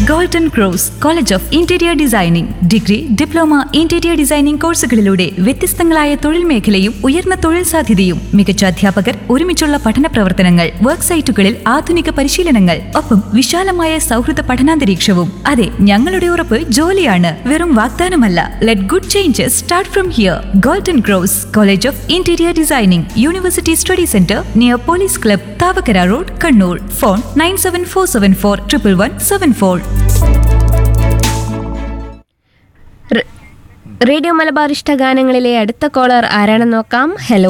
Golden cross college of interior designing degree diploma interior designing കോഴ്സുകളിലൂടെ വ്യത്യസ്തങ്ങളായ തൊഴിൽ മേഖലയും ഉയർന്ന തൊഴിൽ സാധ്യതയും മികച്ച അധ്യാപകർ ഒരുമിച്ചുള്ള പഠന പ്രവർത്തനങ്ങൾ വർക്ക് സൈറ്റുകളിൽ ആധുനിക പരിശീലനങ്ങൾ ഒപ്പം വിശാലമായ സൗഹൃദ പഠനാന്തരീക്ഷവും അതെ ഞങ്ങളുടെ ഉറപ്പ് ജോലിയാണ് വെറും വാഗ്ദാനമല്ല let good changes start from here golden cross college of interior designing university study centre near police club Thavakkara road Kannur phone nine seven four seven four triple one seven four റ്- റേഡിയോ മലബാർ ഇഷ്ടഗാനങ്ങളിലെ അടുത്ത കോളർ ആരാണെന്ന് നോക്കാം hello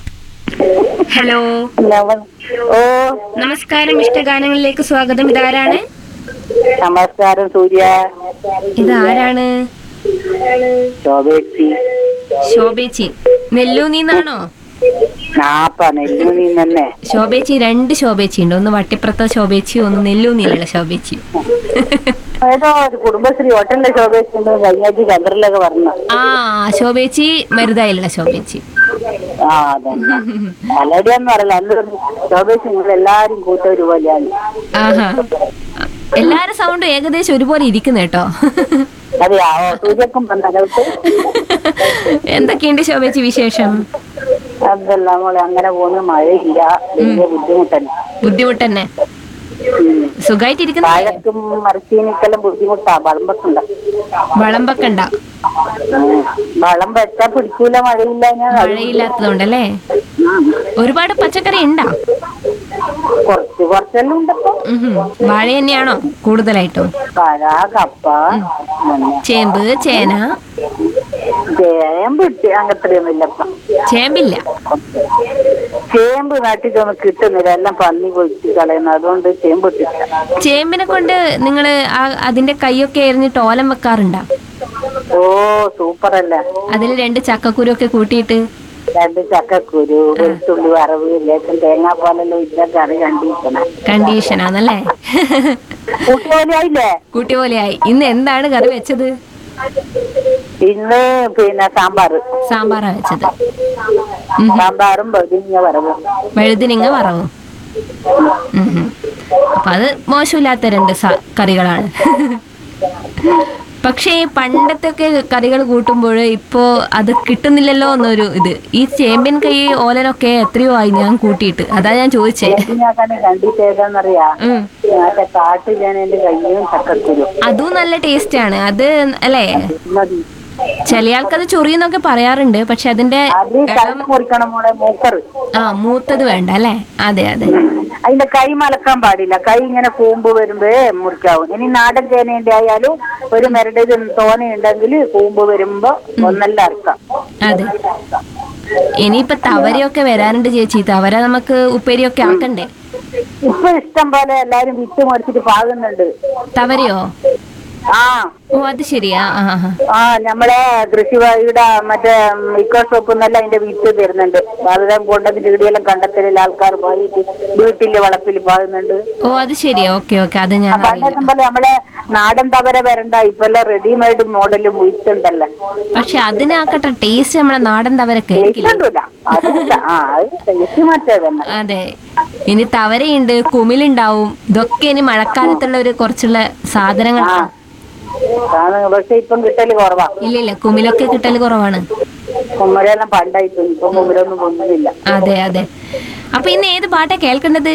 hello നമ- ഓ നമസ്കാരം ഇഷ്ടഗാനങ്ങളിലേക്ക് സ്വാഗതം ഇതാരാണ് നമസ്കാരം സൂര്യ ഇതാരാണ് ശോഭേച്ചി ശോഭേച്ചി നെല്ലൂന്നിന്നാണോ നാപ്പ നെല്ലൂനി തന്നെ ശോഭേച്ചി രണ്ട് ശോഭേച്ചി ഉണ്ട് ഒന്ന് വട്ടിപ്പുറത്തെ ശോഭേച്ചിയും ഒന്ന് നെല്ലൂന്നിലുള്ള ശോഭേച്ചിയും ഏതോ ഒരു കുടുംബശ്രീ ഹോട്ടലിലെ ശോഭേച്ചി ഉണ്ട് കഴിഞ്ഞാഴ്ച ചന്ദ്രനിലൊക്കെ പറഞ്ഞു ആ ശോഭേച്ചി മരുതായിലുള്ള ശോഭേച്ചി ആ അതെ അല്ലടിയാന്ന് പറയല അല്ലൊരു ശോഭേച്ചി നിങ്ങൾ എല്ലാരും കൂട്ട ഒരുപോലെയാണ് ആഹാ എല്ലാരും സൗണ്ടും ഏകദേശം ഒരുപോലെ ഇരിക്കുന്നു കേട്ടോ അതെയാ ഓ സൂര്യക്കും വന്നകത്ത് എന്തൊക്കെയുണ്ട് ശോഭേച്ചി വിശേഷം അതല്ല മോളെ അങ്ങനെ പോകുന്നു മഴയില്ല വലിയ ബുദ്ധിമുട്ടന്നെ ബുദ്ധിമുട്ട് തന്നെ ഉം. സുഖമായിട്ടിരിക്കുന്നു വാഴക്കും മരച്ചീനിക്കെല്ലാം ബുദ്ധിമുട്ടാ വളമ്പക്കുണ്ട് വളമ്പക്കണ്ട വളം വെച്ചാ പിടിക്കൂല മഴയില്ല ഞാൻ മഴയില്ലാത്തതുകൊണ്ടല്ലേ ഒരുപാട് പച്ചക്കറി ഉണ്ടാ കുറച്ച് കുറച്ചെല്ലാം ഉണ്ടപ്പോ വാഴ തന്നെയാണോ കൂടുതലായിട്ടും പഴ കപ്പ പിന്നെ ചേമ്പ് ചേന ചേമ്പ് ഇട്ട് അങ്ങനത്തെയൊന്നും ഇല്ലപ്പ ചേമ്പില്ല ചേമ്പ് നാട്ടിലൊന്നും കിട്ടുന്നില്ല എല്ലാം പന്നി കൊഴിച്ച് കളയുന്നു അതുകൊണ്ട് ചേമ്പ് ഇട്ടില്ല ചേമ്പിനെ കൊണ്ട് നിങ്ങള് ആ അതിന്റെ കൈയൊക്കെ എറിഞ്ഞിട്ട് ഓലം വെക്കാറുണ്ടാ ഓ സൂപ്പർ അല്ല അതിൽ രണ്ട് ചക്കക്കുരു ഒക്കെ കൂട്ടിയിട്ട് രണ്ട് ചക്കക്കുരു വെളുത്തുള്ളി വറവ് ലേശം തേങ്ങാപ്പാലെല്ലാം ഇല്ല കറി കണ്ടിരിക്കണം കണ്ടീഷനാന്നല്ലേ കൂട്ടുപോലെയായില്ലേ കൂട്ടി പോലെയായി ഇന്ന് എന്താണ് കറി വെച്ചത് ഇന്ന് പിന്നെ സാമ്പാറ് സാമ്പാറാ വെച്ചത് സാമ്പാറും ബദിഞ്ഞ വറവും വഴുതിനിങ്ങ വറവും ഉം ഉം. അപ്പൊ അത് മോശമില്ലാത്ത രണ്ട് സ- കറികളാണ് പക്ഷേ ഈ പണ്ടത്തെ ഒക്കെ കറികൾ കൂട്ടുമ്പോൾ ഇപ്പോ അത് കിട്ടുന്നില്ലല്ലോ എന്നൊരു ഇത് ഈ ചേമ്പിൻ കൈ ഓലനൊക്കെ എത്രയോ ആയി ഞാൻ കൂട്ടിയിട്ട് അതാ ഞാൻ ചോദിച്ചേ ഞാൻ കണ്ടിട്ട് ഏതാന്നറിയാ ഉം. മറ്റേ കാട്ടുചേനേന്റെ കയ്യും ചക്കക്കുരു അതും നല്ല ടേസ്റ്റ് ആണ് അത് അല്ലേ മതി ചില ആൾക്കത് ചൊറിയെന്നൊക്കെ പറയാറുണ്ട് പക്ഷെ അതിന്റെ അത് കൈ മുറിക്കണം മോളെ മൂക്കറ് ആ മൂത്തത് വേണ്ട അല്ലേ അതെ അതെ അതിന്റെ കൈ മലക്കാൻ പാടില്ല കൈ ഇങ്ങനെ കൂമ്പ് വരുമ്പേ മുറിക്കാവും ഇനി നാടൻ ചേനയുടെ ആയാലും ഒരു മരട് തോനയുണ്ടെങ്കിൽ കൂമ്പ് വരുമ്പോ ഒന്നല്ല അറക്കാം അതെ ഇനിയിപ്പൊ തവരയൊക്കെ വരാനുണ്ട് ചേച്ചി തവര നമുക്ക് ഉപ്പേരിയൊക്കെ ആക്കണ്ടേ ഇപ്പൊ ഇഷ്ടം പോലെ എല്ലാരും വിത്ത് മറിച്ചിട്ട് പാകുന്നുണ്ട് തവരയോ ആ ഓ അത് ശരിയാ ആ ആ, ആ. ആ നമ്മളെ കൃഷിവഴിയുടെ മറ്റേ ഇക്കോ ഷോപ്പിൽ നിന്നെല്ലാം അതിന്റെ വിത്ത് തരുന്നുണ്ട് അതെല്ലാം കൊണ്ടതിന്റെ ഇടിയെല്ലാം കണ്ടെത്തലിൽ ആൾക്കാർ പോയിട്ട് വീട്ടില് വളപ്പിൽ പാകുന്നുണ്ട് ഓ അത് ശരിയാ ഓക്കെ ഓക്കെ അത് ഞാൻ അറിയില്ല പണ്ടത്തെ പോലെ നമ്മളെ നാടൻ തവര വരണ്ട ഇപ്പൊ എല്ലാം റെഡിമെയ്ഡ് മോഡലും വിത്തുണ്ടല്ലോ പക്ഷെ അതിനാക്കട്ടെ ടേസ്റ്റ് നമ്മളെ നാടൻ തവരൊക്കെ ആയിരിക്കില്ലേ? ടേസ്റ്റ് അതില്ല ആ അത് ടേസ്റ്റ് മാറ്റേ തന്നെ അതെ ഇനി തവരയുണ്ട് കുമിലുണ്ടാവും ഇതൊക്കെ ഇനി മഴക്കാലത്തുള്ള ഒരു കുറച്ചുള്ള സാധനങ്ങൾ ആ ആണ് പക്ഷെ ഇപ്പം കിട്ടല് കുറവാ ഇല്ല ഇല്ല കുമിലൊക്കെ കിട്ടൽ കുറവാണ് കുമ്മരെല്ലാം പണ്ടായിട്ട് ഇപ്പൊ കുമ്മരൊന്നും പൊന്നുന്നില്ല അതെ അതെ അപ്പൊ ഇന്ന് ഏത് പാട്ടാ കേൾക്കേണ്ടത്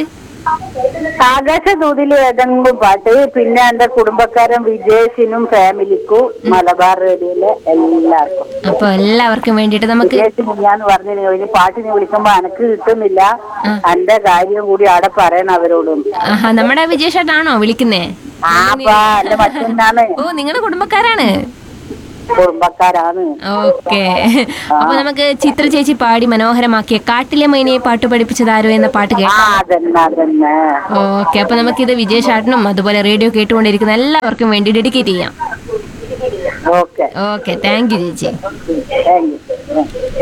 ആകാശ ദൂതില് ഏതെങ്കിലും പാട്ട് പിന്നെ എന്റെ കുടുംബക്കാരൻ വിജേഷിനും ഫാമിലിക്കും മലബാർ റേഡിയോയിലെ എല്ലാവർക്കും അപ്പൊ എല്ലാവർക്കും വേണ്ടിയിട്ട് നമുക്ക് വിജേഷ് ഞാൻ പറഞ്ഞു ഒരു പാട്ടിനെ വിളിക്കുമ്പോ എനക്ക് കിട്ടുന്നില്ല എന്റെ കാര്യം കൂടി അവിടെ പറയണം അവരോടും ആഹാ നമ്മുടെ വിജേഷായിട്ടാണോ വിളിക്കുന്നേ ആപ്പാ എന്റെ മറ്റന്നാണ് ഓ നിങ്ങളുടെ കുടുംബക്കാരാണ് കുടുംബക്കാരാണ് ഓക്കെ അപ്പൊ നമുക്ക് ചിത്ര ചേച്ചി പാടി മനോഹരമാക്കിയ കാട്ടിലെ മൈനയെ പാട്ട് പഠിപ്പിച്ചതാരോ എന്ന പാട്ട് ആ കേട്ടോ അതന്നെ അതന്നെ ഓക്കെ അപ്പൊ നമുക്കിത് വിജയശാട്ടനും അതുപോലെ റേഡിയോ കേട്ടുകൊണ്ടിരിക്കുന്ന എല്ലാവർക്കും വേണ്ടി ഡെഡിക്കേറ്റ് ചെയ്യാം ഓക്കെ ഓക്കെ താങ്ക് യു ചേച്ചി താങ്ക് യു